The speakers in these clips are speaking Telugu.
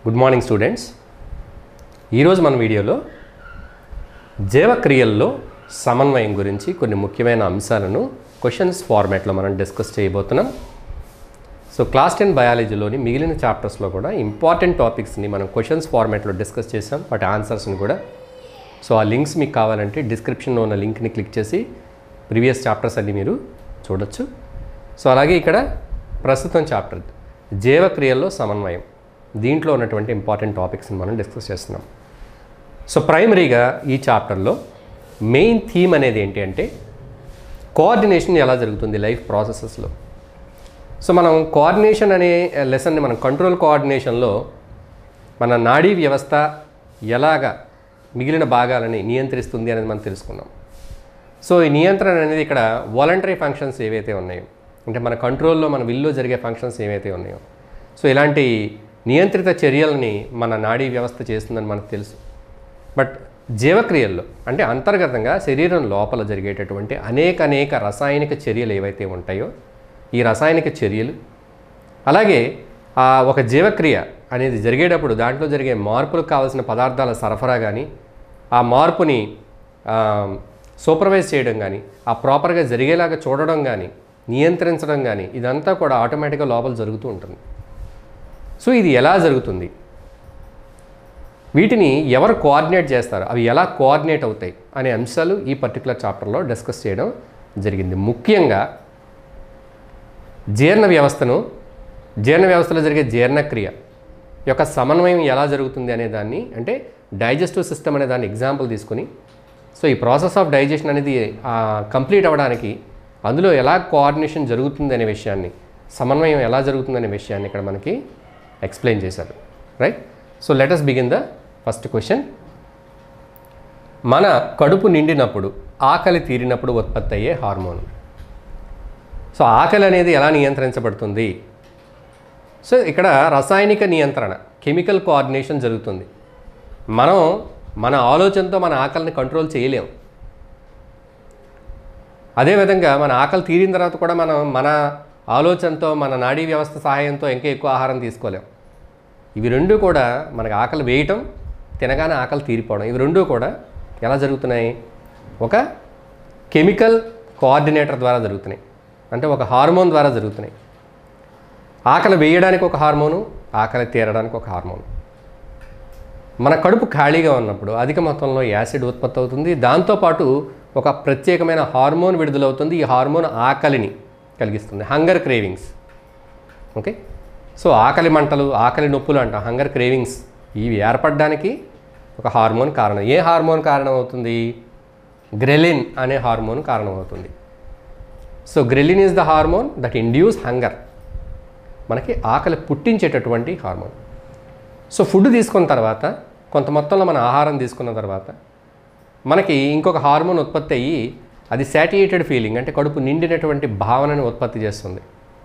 గుడ్ మార్నింగ్ స్టూడెంట్స్ ఈరోజు మన వీడియోలో జీవక్రియల్లో సమన్వయం గురించి కొన్ని ముఖ్యమైన అంశాలను క్వశ్చన్స్ ఫార్మాట్లో మనం డిస్కస్ చేయబోతున్నాం సో క్లాస్ టెన్ బయాలజీలోని మిగిలిన చాప్టర్స్లో కూడా ఇంపార్టెంట్ టాపిక్స్ని మనం క్వశ్చన్స్ ఫార్మాట్లో డిస్కస్ చేసాం వాటి ఆన్సర్స్ని కూడా సో ఆ లింక్స్ మీకు కావాలంటే డిస్క్రిప్షన్లో ఉన్న లింక్ని క్లిక్ చేసి ప్రీవియస్ చాప్టర్స్ అన్ని మీరు చూడొచ్చు సో అలాగే ఇక్కడ ప్రస్తుతం చాప్టర్ జీవక్రియల్లో సమన్వయం దీంట్లో ఉన్నటువంటి ఇంపార్టెంట్ టాపిక్స్ని మనం డిస్కస్ చేస్తున్నాం సో ప్రైమరీగా ఈ చాప్టర్లో మెయిన్ థీమ్ అనేది ఏంటి అంటే కోఆర్డినేషన్ ఎలా జరుగుతుంది లైఫ్ ప్రాసెసెస్లో సో మనం కోఆర్డినేషన్ అనే లెసన్ని మనం కంట్రోల్ కోఆర్డినేషన్లో మన నాడీ వ్యవస్థ ఎలాగా మిగిలిన భాగాలని నియంత్రిస్తుంది అనేది మనం తెలుసుకున్నాం సో ఈ నియంత్రణ అనేది ఇక్కడ వాలంటరీ ఫంక్షన్స్ ఏవైతే ఉన్నాయో అంటే మన కంట్రోల్లో మన విల్లో జరిగే ఫంక్షన్స్ ఏవైతే ఉన్నాయో సో ఇలాంటి నియంత్రిత చర్యలని మన నాడీ వ్యవస్థ చేస్తుందని మనకు తెలుసు బట్ జీవక్రియల్లో అంటే అంతర్గతంగా శరీరం లోపల జరిగేటటువంటి అనేక అనేక రసాయనిక చర్యలు ఏవైతే ఉంటాయో ఈ రసాయనిక చర్యలు అలాగే ఆ ఒక జీవక్రియ అనేది జరిగేటప్పుడు దాంట్లో జరిగే మార్పులకు కావాల్సిన పదార్థాల సరఫరా కానీ ఆ మార్పుని సూపర్వైజ్ చేయడం కానీ ఆ ప్రాపర్గా జరిగేలాగా చూడడం కానీ నియంత్రించడం కానీ ఇదంతా కూడా ఆటోమేటిక్గా లోపల జరుగుతూ ఉంటుంది సో ఇది ఎలా జరుగుతుంది వీటిని ఎవరు కోఆర్డినేట్ చేస్తారు అవి ఎలా కోఆర్డినేట్ అవుతాయి అనే అంశాలు ఈ పర్టికులర్ చాప్టర్లో డిస్కస్ చేయడం జరిగింది ముఖ్యంగా జీర్ణ వ్యవస్థను జీర్ణ వ్యవస్థలో జరిగే జీర్ణక్రియ యొక్క సమన్వయం ఎలా జరుగుతుంది అనే దాన్ని అంటే డైజెస్టివ్ సిస్టమ్ అనే దాన్ని ఎగ్జాంపుల్ తీసుకుని సో ఈ ప్రాసెస్ ఆఫ్ డైజెషన్ అనేది కంప్లీట్ అవ్వడానికి అందులో ఎలా కోఆర్డినేషన్ జరుగుతుంది అనే విషయాన్ని సమన్వయం ఎలా జరుగుతుంది అనే విషయాన్ని ఇక్కడ మనకి ఎక్స్ప్లెయిన్ చేశారు right so let us begin the first question మన కడుపు నిండినప్పుడు ఆకలి తీరినప్పుడు ఉత్పత్తి అయ్యే హార్మోన్ సో ఆకలి అనేది ఎలా నియంత్రించబడుతుంది సో ఇక్కడ రసాయనిక నియంత్రణ కెమికల్ కోఆర్డినేషన్ జరుగుతుంది మనం మన ఆలోచనతో మన ఆకలిని కంట్రోల్ చేయలేం అదేవిధంగా మన ఆకలి తీరిన తర్వాత కూడా మనం మన ఆలోచనతో మన నాడీ వ్యవస్థ సహాయంతో ఇంకా ఎక్కువ ఆహారం తీసుకోలేం ఇవి రెండు కూడా మనకు ఆకలి వేయటం తినగానే ఆకలి తీరిపోవడం ఇవి రెండు కూడా ఎలా జరుగుతున్నాయి ఒక కెమికల్ కోఆర్డినేటర్ ద్వారా జరుగుతున్నాయి అంటే ఒక హార్మోన్ ద్వారా జరుగుతున్నాయి ఆకలి వేయడానికి ఒక హార్మోను ఆకలి తీరడానికి ఒక హార్మోన్ మన కడుపు ఖాళీగా ఉన్నప్పుడు అధిక మొత్తంలో యాసిడ్ ఉత్పత్తి అవుతుంది దాంతోపాటు ఒక ప్రత్యేకమైన హార్మోన్ విడుదలవుతుంది ఈ హార్మోన్ ఆకలిని కలిగిస్తుంది హంగర్ క్రేవింగ్స్ ఓకే సో ఆకలి మంటలు ఆకలి నొప్పులు అంటాం హంగర్ క్రేవింగ్స్ ఇవి ఏర్పడడానికి ఒక హార్మోన్ కారణం ఏ హార్మోన్ కారణం అవుతుంది గ్రెలిన్ అనే హార్మోన్ కారణమవుతుంది so ghrelin is the hormone that induce hunger మనకి ఆకలి పుట్టించేటటువంటి హార్మోన్ సో ఫుడ్ తీసుకున్న తర్వాత కొంత మొత్తంలో మన ఆహారం తీసుకున్న తర్వాత మనకి ఇంకొక హార్మోన్ ఉత్పత్తి అయ్యి అది శాటియేటెడ్ ఫీలింగ్ అంటే కడుపు నిండినటువంటి భావనని ఉత్పత్తి చేస్తుంది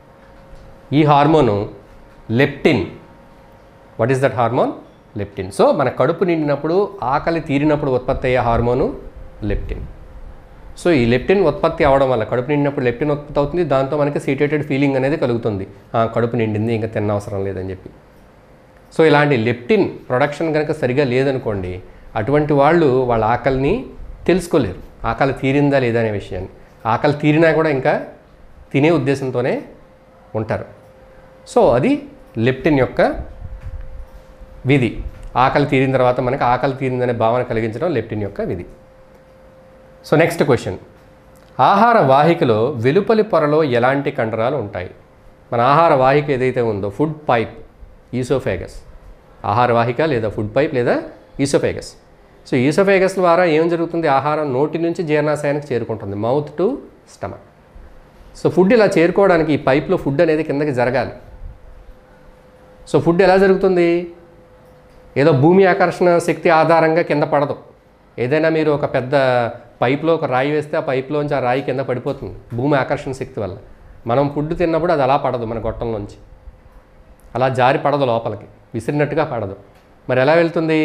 ఈ hormone leptin what is that hormone leptin so మన కడుపు నిండినప్పుడు ఆకలి తీరినప్పుడు ఉత్పత్తి అయ్యే హార్మోను లెప్టిన్ సో ఈ లెప్టిన్ ఉత్పత్తి అవడం వల్ల కడుపు నిండినప్పుడు లెప్టిన్ ఉత్పత్తి అవుతుంది దాంతో మనకి సీటేటెడ్ ఫీలింగ్ అనేది కలుగుతుంది ఆ, కడుపు నిండింది ఇంకా తిన్న అవసరం లేదని చెప్పి సో ఇలాంటి లెప్టిన్ ప్రొడక్షన్ కనుక సరిగా లేదనుకోండి అటువంటి వాళ్ళు వాళ్ళ ఆకలిని తెలుసుకోలేరు ఆకలి తీరిందా లేదా అనే విషయాన్ని ఆకలి తీరినా కూడా ఇంకా తినే ఉద్దేశంతోనే ఉంటారు సో అది లెప్టిన్ యొక్క విధి ఆకలి తీరిన తర్వాత మనకి ఆకలి తీరిందనే భావన కలిగించడం లెప్టిన్ యొక్క విధి సో నెక్స్ట్ క్వశ్చన్ ఆహార వాహికలో వెలుపలి పొరలో ఎలాంటి కండరాలు ఉంటాయి మన ఆహార వాహిక ఏదైతే ఉందో ఫుడ్ పైప్ ఈసోఫేగస్ ఆహార వాహిక లేదా ఫుడ్ పైప్ లేదా ఈసోఫేగస్ సో ఈసోఫేగస్ ద్వారా ఏం జరుగుతుంది ఆహారం నోటి నుంచి జీర్ణాశయానికి చేరుకుంటుంది mouth to stomach so food ఇలా చేరుకోవడానికి ఈ పైప్లో ఫుడ్ అనేది కిందకి జరగాలి సో ఫుడ్ ఎలా జరుగుతుంది ఏదో భూమి ఆకర్షణ శక్తి ఆధారంగా కింద పడదు ఏదైనా మీరు ఒక పెద్ద పైప్లో ఒక రాయి వేస్తే ఆ పైప్లోంచి ఆ రాయి కింద పడిపోతుంది భూమి ఆకర్షణ శక్తి వల్ల మనం ఫుడ్ తిన్నప్పుడు అది అలా పడదు మన గొట్టంలోంచి అలా జారి పడదు లోపలికి విసిరినట్టుగా పడదు మరి ఎలా వెళ్తుంది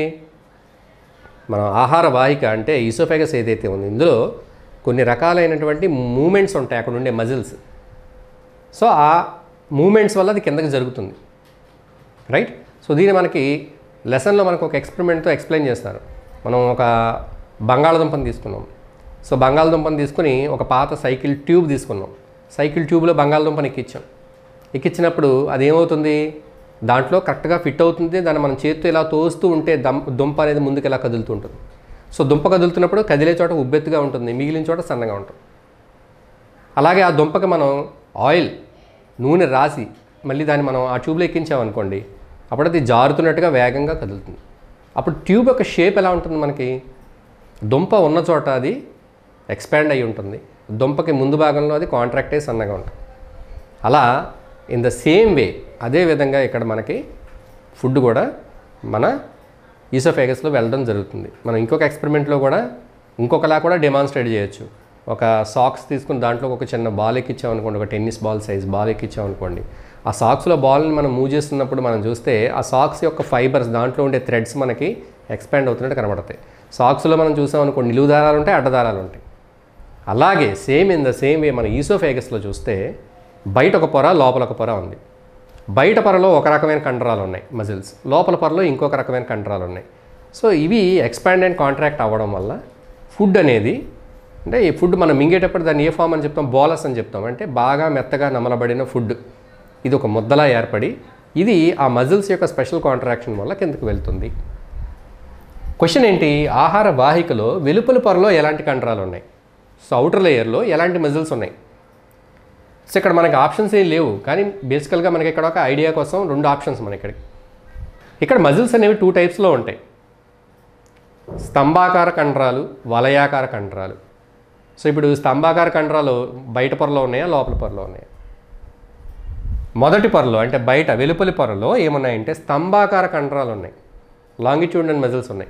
మన ఆహార వాహిక అంటే ఈసోఫెగస్ ఏదైతే ఉంది ఇందులో కొన్ని రకాలైనటువంటి మూమెంట్స్ ఉంటాయి అక్కడ ఉండే మజిల్స్ సో ఆ మూమెంట్స్ వల్ల అది కిందకి జరుగుతుంది రైట్ సో దీన్ని మనకి లెసన్లో మనకు ఒక ఎక్స్పెరిమెంట్తో ఎక్స్ప్లెయిన్ చేస్తారు మనం ఒక బంగాళదుంపని తీసుకున్నాం సో బంగాళదుంపని తీసుకుని ఒక పాత సైకిల్ ట్యూబ్ తీసుకున్నాం సైకిల్ ట్యూబ్లో బంగాళదుంపని ఎక్కించాం ఎక్కించినప్పుడు అది ఏమవుతుంది దాంట్లో కరెక్ట్గా ఫిట్ అవుతుంది దాన్ని మనం చేతితో ఇలా తోస్తూ ఉంటే దం దుంప అనేది ముందుకు ఇలా కదులుతూ ఉంటుంది సో దుంప కదులుతున్నప్పుడు కదిలే చోట ఉబ్బెత్తుగా ఉంటుంది మిగిలిన చోట సన్నగా ఉంటుంది అలాగే ఆ దుంపకి మనం ఆయిల్ నూనె రాసి మళ్ళీ దాన్ని మనం ఆ ట్యూబ్లో ఎక్కించామనుకోండి అప్పుడు అది జారుతున్నట్టుగా వేగంగా కదులుతుంది అప్పుడు ట్యూబ్ యొక్క షేప్ ఎలా ఉంటుంది మనకి దుంప ఉన్న చోట అది ఎక్స్పాండ్ అయి ఉంటుంది దుంపకి ముందు భాగంలో అది కాంట్రాక్ట్ అయ్యి సన్నగా ఉంటుంది అలా ఇన్ ద సేమ్ వే అదే విధంగా ఇక్కడ మనకి ఫుడ్ కూడా మన ఈసోఫేగస్లో వెళ్ళడం జరుగుతుంది మనం ఇంకొక ఎక్స్పెరిమెంట్లో కూడా ఇంకొకలా కూడా డెమాన్స్ట్రేట్ చేయొచ్చు ఒక సాక్స్ తీసుకుని దాంట్లో ఒక చిన్న బాల్ ఎక్కించామనుకోండి ఒక టెన్నిస్ బాల్ సైజ్ బాల్ ఎక్కించామనుకోండి ఆ సాక్స్లో బాల్ని మనం మూవ్ చేస్తున్నప్పుడు మనం చూస్తే ఆ సాక్స్ యొక్క ఫైబర్స్ దాంట్లో ఉండే థ్రెడ్స్ మనకి ఎక్స్పాండ్ అవుతున్నట్టు కనబడతాయి సాక్స్లో మనం చూసామనుకోండి నిలువు దారాలు ఉంటాయి అడ్డదారాలు ఉంటాయి అలాగే same in the same way మన ఈసోఫేగస్లో చూస్తే బయట ఒక పొర లోపల ఒక పొర ఉంది బయట పొరలో ఒక రకమైన కండరాలు ఉన్నాయి మజిల్స్ లోపల పొరలో ఇంకొక రకమైన కండరాలు ఉన్నాయి సో ఇవి ఎక్స్పాండ్ అండ్ కాంట్రాక్ట్ అవ్వడం వల్ల ఫుడ్ అనేది అంటే ఈ ఫుడ్ మనం మింగేటప్పుడు దాన్ని ఏ ఫామ్ అని చెప్తాం బోలస్ అని చెప్తాం అంటే బాగా మెత్తగా నమలబడిన ఫుడ్ ఇది ఒక ముద్దలా ఏర్పడి ఇది ఆ మజిల్స్ యొక్క స్పెషల్ కాంట్రాక్షన్ వల్ల కిందకి వెళ్తుంది క్వశ్చన్ ఏంటి ఆహార వాహికలో వెలుపల పొరలో ఎలాంటి కండరాలు ఉన్నాయి సో అవుటర్ లేయర్లో ఎలాంటి మజిల్స్ ఉన్నాయి సో ఇక్కడ మనకి ఆప్షన్స్ ఏం లేవు కానీ బేసికల్గా మనకి ఇక్కడ ఒక ఐడియా కోసం రెండు ఆప్షన్స్ మన ఇక్కడికి ఇక్కడ మజిల్స్ అనేవి టూ టైప్స్లో ఉంటాయి స్తంభాకార కండరాలు వలయాకార కండరాలు సో ఇప్పుడు స్తంభాకార కండరాలు బయట పొరలో ఉన్నాయా లోపల పొరలో ఉన్నాయా మొదటి పొరలో అంటే బయట వెలుపలి పొరలో ఏమున్నాయంటే స్తంభాకార కండరాలు ఉన్నాయి లాంగిట్యూడనల్ మజిల్స్ ఉన్నాయి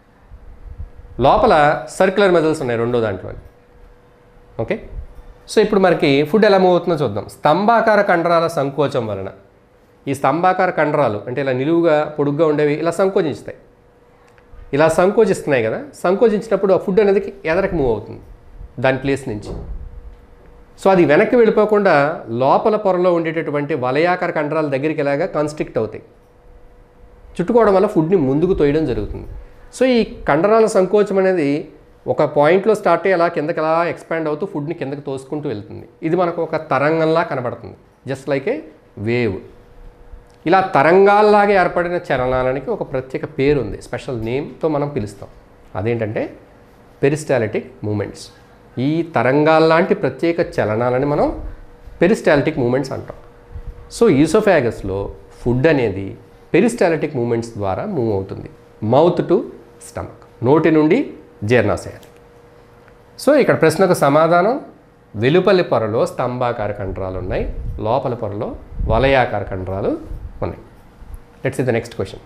లోపల సర్క్యులర్ మజిల్స్ ఉన్నాయి రెండో దాంట్లో ఓకే సో ఇప్పుడు మనకి ఫుడ్ ఎలా మూవ్ అవుతుందో చూద్దాం స్తంభాకార కండరాల సంకోచం వలన ఈ స్తంభాకార కండరాలు అంటే ఇలా నిలువుగా పొడుగ్గా ఉండేవి ఇలా సంకోచిస్తాయి ఇలా సంకోచిస్తున్నాయి కదా సంకోచించినప్పుడు ఆ ఫుడ్ అనేది ఎదరికి మూవ్ అవుతుంది దాని ప్లేస్ నుంచి సో అది వెనక్కి వెళ్ళిపోకుండా లోపల పొరలో ఉండేటటువంటి వలయాకార కండరాల దగ్గరికి ఇలాగా కాన్స్ట్రిక్ట్ అవుతాయి చుట్టుకోవడం వల్ల ఫుడ్ని ముందుకు తోయడం జరుగుతుంది సో ఈ కండరాల సంకోచం అనేది ఒక పాయింట్లో స్టార్ట్ అయ్యి అలా కిందకి అలా ఎక్స్పాండ్ అవుతూ ఫుడ్ని కిందకి తోసుకుంటూ వెళ్తుంది ఇది మనకు ఒక తరంగంలా కనబడుతుంది జస్ట్ లైక్ ఏ వేవ్ ఇలా తరంగాల్లాగా ఏర్పడిన చలనానికి ఒక ప్రత్యేక పేరు ఉంది స్పెషల్ నేమ్తో మనం పిలుస్తాం అదేంటంటే పెరిస్టాలిటిక్ మూమెంట్స్ ఈ తరంగాల్లాంటి ప్రత్యేక చలనాలని మనం పెరిస్టాలిటిక్ మూమెంట్స్ అంటాం సో ఈసోఫాగస్లో ఫుడ్ అనేది పెరిస్టాలిటిక్ మూమెంట్స్ ద్వారా మూవ్ అవుతుంది మౌత్ టు స్టమక్ నోటి నుండి జీర్ణాశయానికి సో ఇక్కడ ప్రశ్నకు సమాధానం వెలుపలి పొరలో స్తంభాకార కండరాలు ఉన్నాయి లోపల పొరలో వలయాకార కండరాలు ఉన్నాయి లెట్స్ ద నెక్స్ట్ క్వశ్చన్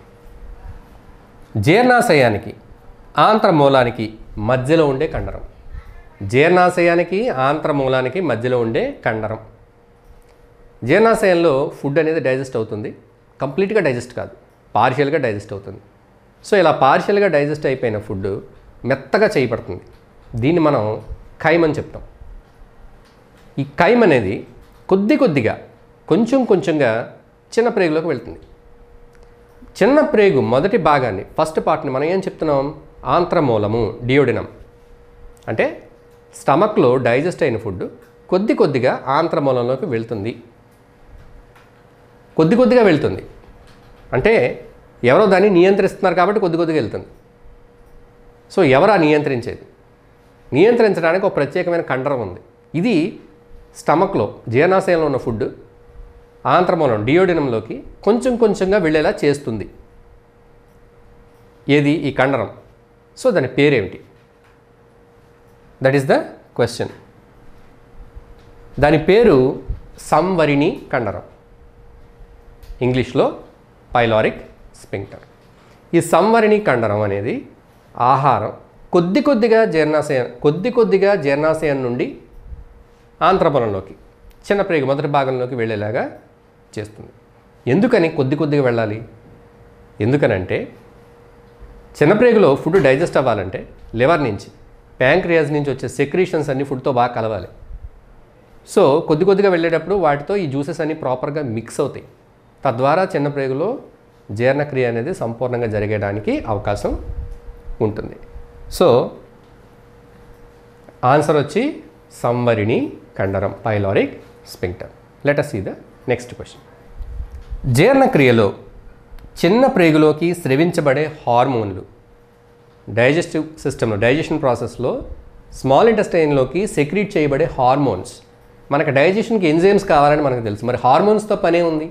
జీర్ణాశయానికి ఆంత్రమూలానికి మధ్యలో ఉండే కండరం జీర్ణాశయానికి ఆంత్రమూలానికి మధ్యలో ఉండే కండరం జీర్ణాశయంలో ఫుడ్ అనేది డైజెస్ట్ అవుతుంది కంప్లీట్గా డైజెస్ట్ కాదు పార్షియల్గా డైజెస్ట్ అవుతుంది సో ఇలా పార్షియల్గా డైజెస్ట్ అయిపోయిన ఫుడ్ మెత్తగా చేయబడుతుంది దీన్ని మనం ఖైమ్ అని చెప్తాం ఈ ఖైమ్ అనేది కొద్ది కొద్దిగా కొంచెం కొంచెంగా చిన్న ప్రేగులోకి వెళ్తుంది చిన్న ప్రేగు మొదటి భాగాన్ని ఫస్ట్ పార్ట్ని మనం ఏం చెప్తున్నాం ఆంత్రమూలము డియోడినం అంటే స్టమక్లో డైజెస్ట్ అయిన ఫుడ్ కొద్ది కొద్దిగా ఆంత్రమూలంలోకి వెళ్తుంది కొద్ది కొద్దిగా వెళ్తుంది అంటే ఎవరో దాన్ని నియంత్రిస్తున్నారు కాబట్టి కొద్ది కొద్దిగా వెళ్తుంది సో ఎవరా నియంత్రించేది నియంత్రించడానికి ఒక ప్రత్యేకమైన కండరం ఉంది ఇది స్టమక్లో జీర్ణాశయంలో ఉన్న ఫుడ్ ఆంత్రమూలం డియోడినంలోకి కొంచెం కొంచెంగా వెళ్ళేలా చేస్తుంది ఏది ఈ కండరం సో దాని పేరేమిటి దట్ ఈస్ ద క్వశ్చన్ దాని పేరు సంవరిణి కండరం ఇంగ్లీష్లో పైలారిక్ స్పింక్టర్ ఈ సంవరిణి కండరం అనేది ఆహారం కొద్ది కొద్దిగా జీర్ణాశయం కొద్ది కొద్దిగా జీర్ణాశయం నుండి ఆంత్రమలంలోకి చిన్న ప్రేగు మొదటి భాగంలోకి వెళ్ళేలాగా చేస్తుంది ఎందుకని కొద్ది కొద్దిగా వెళ్ళాలి ఎందుకనంటే చిన్న ప్రేగులో ఫుడ్ డైజెస్ట్ అవ్వాలంటే లివర్ నుంచి ప్యాంక్రియాస్ నుంచి వచ్చే సెక్రీషన్స్ అన్ని ఫుడ్తో బాగా కలవాలి సో కొద్ది కొద్దిగా వెళ్ళేటప్పుడు వాటితో ఈ జ్యూసెస్ అన్ని ప్రాపర్గా మిక్స్ అవుతాయి తద్వారా చిన్న ప్రేగులో జీర్ణక్రియ అనేది సంపూర్ణంగా జరిగేయడానికి అవకాశం ఉంటుంది సో ఆన్సర్ వచ్చి సంవరిణి కండరం pyloric sphincter let us see the next question జీర్ణక్రియలో చిన్న ప్రేగులోకి స్రవించబడే హార్మోన్లు డైజెస్టివ్ సిస్టంలో డైజెషన్ ప్రాసెస్లో స్మాల్ ఇంటెస్టైన్లోకి సెక్రీట్ చేయబడే హార్మోన్స్ మనకు డైజెషన్కి ఎంజైమ్స్ కావాలని మనకు తెలుసు మరి హార్మోన్స్తో పనే ఉంది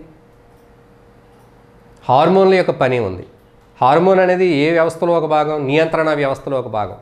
హార్మోన్ల యొక్క పని ఉంది హార్మోన్ అనేది ఏ వ్యవస్థలో ఒక భాగం నియంత్రణ వ్యవస్థలో ఒక భాగం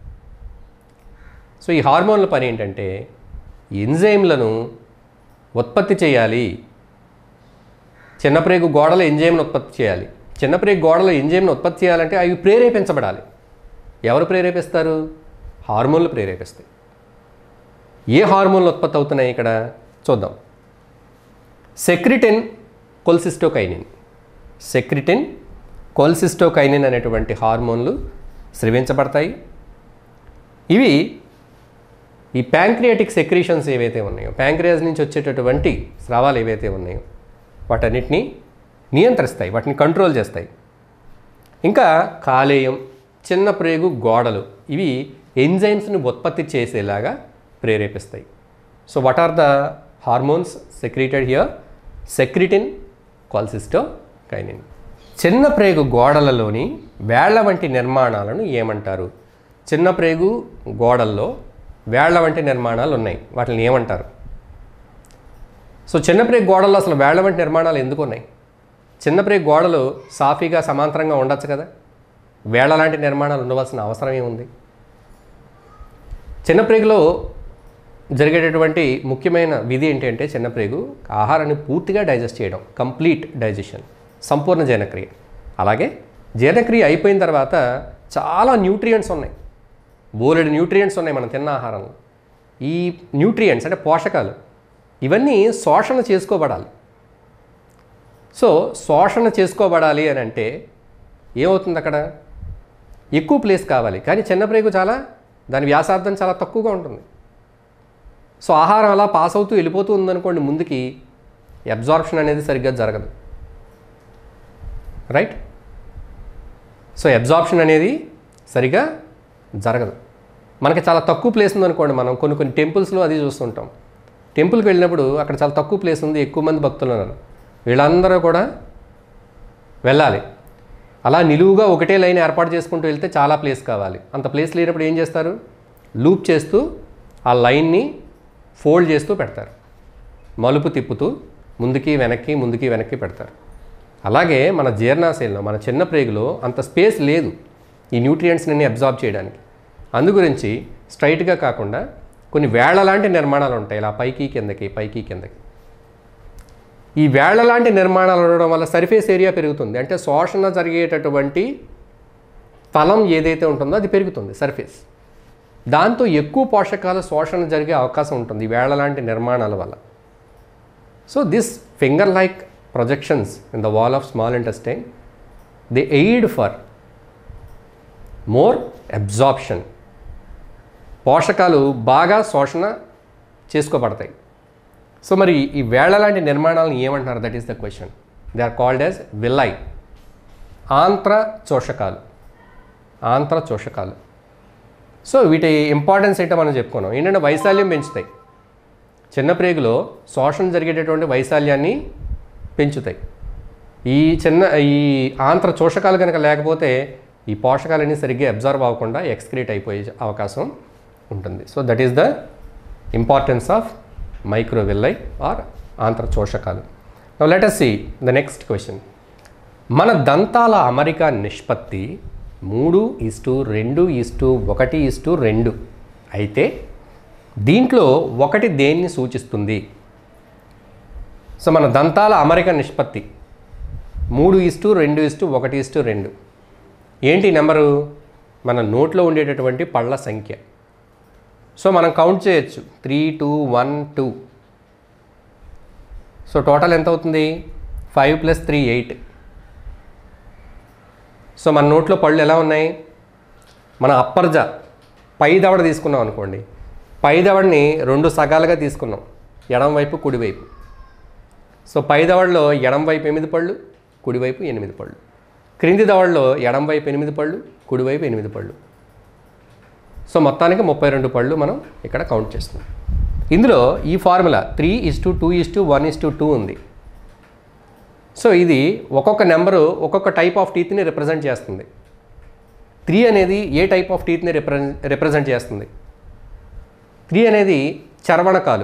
సో ఈ హార్మోన్ల పని ఏంటంటే ఎంజైమ్లను ఉత్పత్తి చేయాలి చిన్నప్రేగు గోడల ఎంజైమ్ను ఉత్పత్తి చేయాలి చిన్నప్రేగు గోడల ఎంజైమ్ను ఉత్పత్తి చేయాలంటే అవి ప్రేరేపించబడాలి ఎవరు ప్రేరేపిస్తారు హార్మోన్లు ప్రేరేపిస్తాయి ఏ హార్మోన్లు ఉత్పత్తి అవుతున్నాయి ఇక్కడ చూద్దాం సెక్రిటిన్ కొల్సిస్టోకైనిన్ సెక్రిటిన్ కొల్సిస్టోకైనిన్ అనేటువంటి హార్మోన్లు స్రవించబడతాయి ఇవి ఈ ప్యాంక్రియాటిక్ సెక్రీషన్స్ ఏవైతే ఉన్నాయో ప్యాంక్రియాస్ నుంచి వచ్చేటటువంటి స్రావాలు ఏవైతే ఉన్నాయో వాటన్నిటిని నియంత్రిస్తాయి వాటిని కంట్రోల్ చేస్తాయి ఇంకా కాలేయం చిన్న ప్రేగు గోడలు ఇవి ఎంజైమ్స్ని ఉత్పత్తి చేసేలాగా ప్రేరేపిస్తాయి so what are the hormones secreted here secretin cholecystokinin చిన్న ప్రేగు గోడలలోని వేళ్ల వంటి నిర్మాణాలను ఏమంటారు చిన్న ప్రేగు గోడల్లో వేళ్ల వంటి నిర్మాణాలు ఉన్నాయి వాటిని ఏమంటారు సో చిన్న ప్రేగు గోడల్లో అసలు వేళ్ల వంటి నిర్మాణాలు ఎందుకు ఉన్నాయి చిన్న ప్రేగు గోడలు సాఫీగా సమాంతరంగా ఉండొచ్చు కదా వేళ్ల లాంటి నిర్మాణాలు ఉండవలసిన అవసరం ఏముంది చిన్న ప్రేగులో జరిగేటటువంటి ముఖ్యమైన విధి ఏంటంటే చిన్న ప్రేగు ఆహారాన్ని పూర్తిగా డైజెస్ట్ చేయడం కంప్లీట్ డైజెషన్ సంపూర్ణ జీర్ణక్రియ అలాగే జీర్ణక్రియ అయిపోయిన తర్వాత చాలా న్యూట్రియంట్స్ ఉన్నాయి బోలెడు న్యూట్రియంట్స్ ఉన్నాయి మనం తిన్న ఆహారంలో ఈ న్యూట్రియంట్స్ అంటే పోషకాలు ఇవన్నీ శోషణ చేసుకోబడాలి సో శోషణ చేసుకోబడాలి అని అంటే ఏమవుతుంది అక్కడ ఎక్కువ ప్లేస్ కావాలి కానీ చిన్న ప్రేగు చాలా దాని వ్యాసార్థం చాలా తక్కువగా ఉంటుంది సో ఆహారం అలా పాస్ అవుతూ వెళ్ళిపోతూ ఉందనుకోండి ముందుకి అబ్జార్ప్షన్ అనేది సరిగ్గా జరగదు రైట్ సో అబ్జార్ప్షన్ అనేది సరిగా జరగదు మనకి చాలా తక్కువ ప్లేస్ ఉందనుకోండి మనం కొన్ని కొన్ని టెంపుల్స్లో అది చూస్తుంటాం టెంపుల్కి వెళ్ళినప్పుడు అక్కడ చాలా తక్కువ ప్లేస్ ఉంది ఎక్కువ మంది భక్తులు ఉన్నారు వీళ్ళందరూ కూడా వెళ్ళాలి అలా నిలువుగా ఒకటే లైన్ ఏర్పాటు చేసుకుంటూ వెళ్తే చాలా ప్లేస్ కావాలి అంత ప్లేస్ లేనప్పుడు ఏం చేస్తారు లూప్ చేస్తూ ఆ లైన్ని ఫోల్డ్ చేస్తూ పెడతారు మలుపు తిప్పుతూ ముందుకి వెనక్కి ముందుకి వెనక్కి పెడతారు అలాగే మన జీర్ణాశయంలో మన చిన్న ప్రేగులో అంత స్పేస్ లేదు ఈ న్యూట్రియంట్స్ని అబ్జార్బ్ చేయడానికి అందు గురించి స్ట్రైట్గా కాకుండా కొన్ని వేళ్ల లాంటి నిర్మాణాలు ఉంటాయి ఇలా పైకి కిందకి పైకి కిందకి ఈ వేళ్ల లాంటి నిర్మాణాలు ఉండడం వల్ల సర్ఫేస్ ఏరియా పెరుగుతుంది అంటే శోషణ జరిగేటటువంటి స్థలం ఏదైతే ఉంటుందో అది పెరుగుతుంది సర్ఫేస్ దాంతో ఎక్కువ పోషకాల శోషణ జరిగే అవకాశం ఉంటుంది ఈ వేళ్ల లాంటి నిర్మాణాల వల్ల so this finger like projections in the wall of small intestine they aid for more absorption పోషకాలు బాగా శోషణ చేసుకోబడతాయి సో మరి ఈ వేళ్ల లాంటి నిర్మాణాలను ఏమంటున్నారు that is the question they are called as villi ఆంత్ర చోషకాలు ఆంత్ర చోషకాలు సో వీటి ఇంపార్టెన్స్ ఏంటో మనం చెప్పుకున్నాం ఏంటంటే వైశాల్యం పెంచుతాయి చిన్న ప్రేగులో శోషణ జరిగేటటువంటి వైశాల్యాన్ని పెంచుతాయి ఈ చిన్న ఈ ఆంత్ర చోషకాలు కనుక లేకపోతే ఈ పోషకాలన్నీ సరిగ్గా అబ్జర్వ్ అవ్వకుండా ఎక్స్క్రీట్ అయిపోయే అవకాశం ఉంటుంది so that is the importance of microvilli or ఆంత్ర చోషకాలు let us see the next question మన దంతాల అమరిక నిష్పత్తి మూడు ఇస్టు రెండు ఇస్టు ఒకటి ఇస్టు రెండు అయితే దీంట్లో ఒకటి దేన్ని సూచిస్తుంది సో మన దంతాల అమరిక నిష్పత్తి మూడు ఇస్టు రెండు ఇస్టు ఒకటి ఇస్టు రెండు ఏంటి నెంబరు మన నోట్లో ఉండేటటువంటి పళ్ళ సంఖ్య సో మనం కౌంట్ చేయొచ్చు three two one two so total ఎంత అవుతుంది five plus three eight so మన నోట్లో పళ్ళు ఎలా ఉన్నాయి మన అప్పర్జ పై దవడ తీసుకున్నాం అనుకోండి పై దవడని రెండు సగాలుగా తీసుకున్నాం ఎడం వైపు కుడివైపు సో పై దవడలో ఎడం వైపు ఎనిమిది పళ్ళు కుడివైపు ఎనిమిది పళ్ళు క్రింది దవడలో ఎడం వైపు ఎనిమిది పళ్ళు కుడివైపు ఎనిమిది పళ్ళు సో మొత్తానికి ముప్పై రెండు పళ్ళు మనం ఇక్కడ కౌంట్ చేస్తున్నాం ఇందులో ఈ formula three is to two is to one is to two ఉంది సో ఇది ఒక్కొక్క నెంబరు ఒక్కొక్క టైప్ ఆఫ్ టీత్ని రిప్రజెంట్ చేస్తుంది త్రీ అనేది ఏ టైప్ ఆఫ్ టీత్ని రిప్రజెంట్ రిప్రజెంట్ చేస్తుంది త్రీ అనేది చర్వణకాలు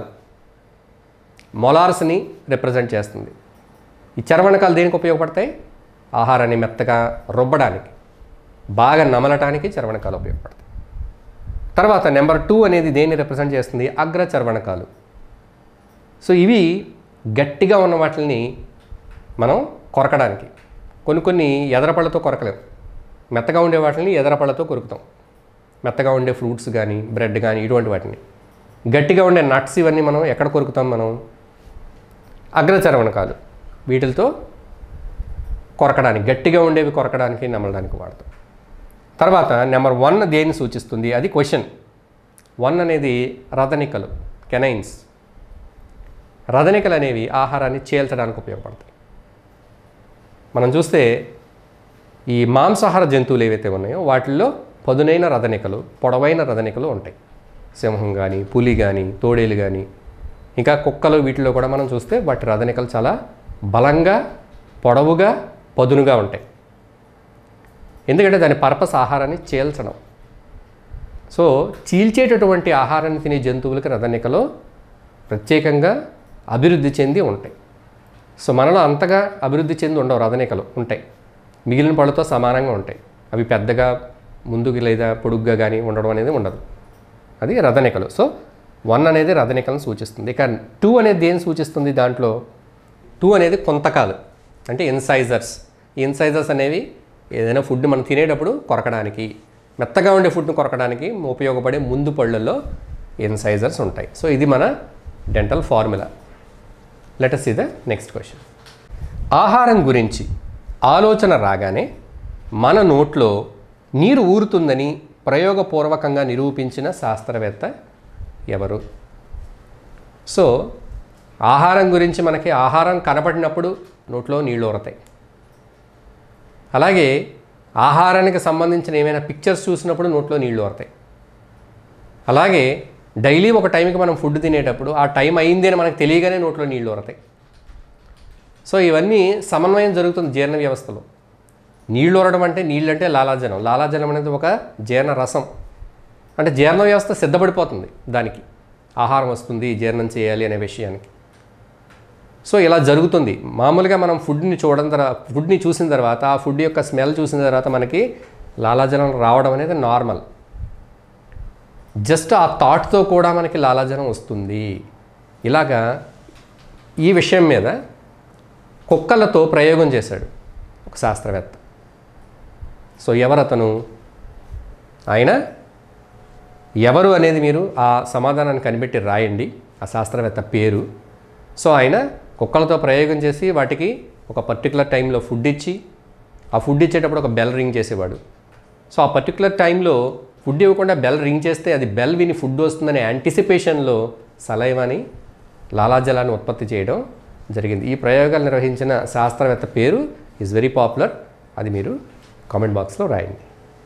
మొలార్స్ని రిప్రజెంట్ చేస్తుంది ఈ చర్వణకాలు దేనికి ఉపయోగపడతాయి ఆహారాన్ని మెత్తగా రుబ్బడానికి బాగా నమలటానికి చర్వణకాలు ఉపయోగపడతాయి తర్వాత నెంబర్ టూ అనేది దేన్ని రిప్రజెంట్ చేస్తుంది అగ్ర చర్వణకాలు సో ఇవి గట్టిగా ఉన్న వాటిని మనం కొరకడానికి కొన్ని కొన్ని ఎదరపళ్ళతో కొరకలేం మెత్తగా ఉండే వాటిని ఎదరపళ్ళతో కొరుకుతాం మెత్తగా ఉండే ఫ్రూట్స్ కానీ బ్రెడ్ కానీ ఇటువంటి వాటిని గట్టిగా ఉండే నట్స్ ఇవన్నీ మనం ఎక్కడ కొరుకుతాం మనం అగ్రచర్వణకాలు వీటితో కొరకడానికి గట్టిగా ఉండేవి కొరకడానికి నమలడానికి వాడతాం తర్వాత నెంబర్ వన్ దేన్ని సూచిస్తుంది అది క్వశ్చన్ వన్ అనేది రథనికలు కెనైన్స్ రథనికలు అనేవి ఆహారాన్ని చేల్చడానికి ఉపయోగపడతాయి మనం చూస్తే ఈ మాంసాహార జంతువులు ఏవైతే ఉన్నాయో వాటిల్లో పదునైన రథనికలు పొడవైన రథనికలు ఉంటాయి సింహం కానీ పులి కానీ తోడేలు కానీ ఇంకా కుక్కలు వీటిలో కూడా మనం చూస్తే వాటి రథనికలు చాలా బలంగా పొడవుగా పదునుగా ఉంటాయి ఎందుకంటే దాని పర్పస్ ఆహారాన్ని చీల్చడం సో చీల్చేటటువంటి ఆహారాన్ని తినే జంతువులకి రథనికలు ప్రత్యేకంగా అభివృద్ధి చెంది ఉంటాయి సో మనలో అంతగా అభివృద్ధి చెంది ఉండవు రథనికలు ఉంటాయి మిగిలిన పళ్ళతో సమానంగా ఉంటాయి అవి పెద్దగా ముందుకు లేదా పొడుగ్గా కానీ ఉండడం అనేది ఉండదు అది రథనికలు సో వన్ అనేది రథనికలను సూచిస్తుంది ఇక టూ అనేది దేని సూచిస్తుంది దాంట్లో టూ అనేది కొంతకాలు అంటే ఇన్సైజర్స్ ఈ ఇన్సైజర్స్ అనేవి ఏదైనా ఫుడ్ మనం తినేటప్పుడు కొరకడానికి మెత్తగా ఉండే ఫుడ్ని కొరకడానికి ఉపయోగపడే ముందు పళ్ళల్లో ఇన్సైజర్స్ ఉంటాయి సో ఇది మన dental formula let us see the next question ఆహారం గురించి ఆలోచన రాగానే మన నోట్లో నీరు ఊరుతుందని ప్రయోగపూర్వకంగా నిరూపించిన శాస్త్రవేత్త ఎవరు సో ఆహారం గురించి మనకి ఆహారం కనపడినప్పుడు నోట్లో నీళ్ళు ఊరతాయి అలాగే ఆహారానికి సంబంధించిన ఏమైనా పిక్చర్స్ చూసినప్పుడు నోట్లో నీళ్ళు ఊరతాయి అలాగే డైలీ ఒక టైంకి మనం ఫుడ్ తినేటప్పుడు ఆ టైం అయింది అని మనకు తెలియగానే నోట్లో నీళ్ళు ఊరతాయి సో ఇవన్నీ సమన్వయం జరుగుతుంది జీర్ణ వ్యవస్థలో నీళ్ళు ఊరడం అంటే నీళ్ళు అంటే లాలాజలం లాలాజలం అనేది ఒక జీర్ణ రసం అంటే జీర్ణ వ్యవస్థ సిద్ధపడిపోతుంది దానికి ఆహారం వస్తుంది జీర్ణం చేయాలి అనే విషయానికి సో ఇలా జరుగుతుంది మామూలుగా మనం ఫుడ్ని చూడడం తర్వాత ఫుడ్ని చూసిన తర్వాత ఆ ఫుడ్ యొక్క స్మెల్ చూసిన తర్వాత మనకి లాలాజలం రావడం అనేది నార్మల్ జస్ట్ ఆ థాట్తో కూడా మనకి లాలాజలం వస్తుంది ఇలాగా ఈ విషయం మీద కుక్కలతో ప్రయోగం చేశాడు ఒక శాస్త్రవేత్త సో ఎవరతను ఆయన ఎవరు అనేది మీరు ఆ సమాధానాన్ని కనిపెట్టి రాయండి ఆ శాస్త్రవేత్త పేరు సో ఆయన కుక్కలతో ప్రయోగం చేసి వాటికి ఒక పర్టికులర్ టైంలో ఫుడ్ ఇచ్చి ఆ ఫుడ్ ఇచ్చేటప్పుడు ఒక బెల్ రింగ్ చేసేవాడు సో ఆ పర్టికులర్ టైంలో ఫుడ్ ఇవ్వకుండా బెల్ రింగ్ చేస్తే అది బెల్ విని ఫుడ్ వస్తుందనే యాంటిసిపేషన్లో సలైవాని లాలాజలాన్ని ఉత్పత్తి చేయడం జరిగింది ఈ ప్రయోగాలు నిర్వహించిన శాస్త్రవేత్త పేరు ఈజ్ వెరీ పాపులర్ అది మీరు కామెంట్ బాక్స్లో రాయండి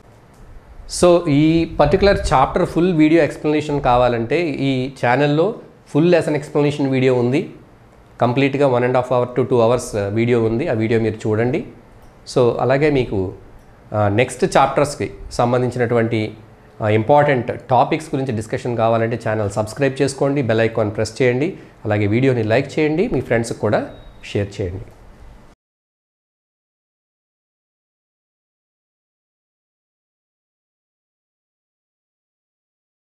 సో ఈ particular chapter full video explanation కావాలంటే ఈ ఛానల్లో ఫుల్ లెసన్ ఎక్స్ప్లెనేషన్ వీడియో ఉంది కంప్లీట్గా one and half hour to two hours video ఉంది ఆ వీడియో మీరు చూడండి సో అలాగే మీకు నెక్స్ట్ చాప్టర్స్కి సంబంధించినటువంటి ఇంపార్టెంట్ టాపిక్స్ గురించి డిస్కషన్ కావాలంటే ఛానల్ సబ్స్క్రైబ్ చేసుకోండి బెల్ ఐకాన్ ప్రెస్ చేయండి అలాగే వీడియోని లైక్ చేయండి మీ ఫ్రెండ్స్కి కూడా షేర్ చేయండి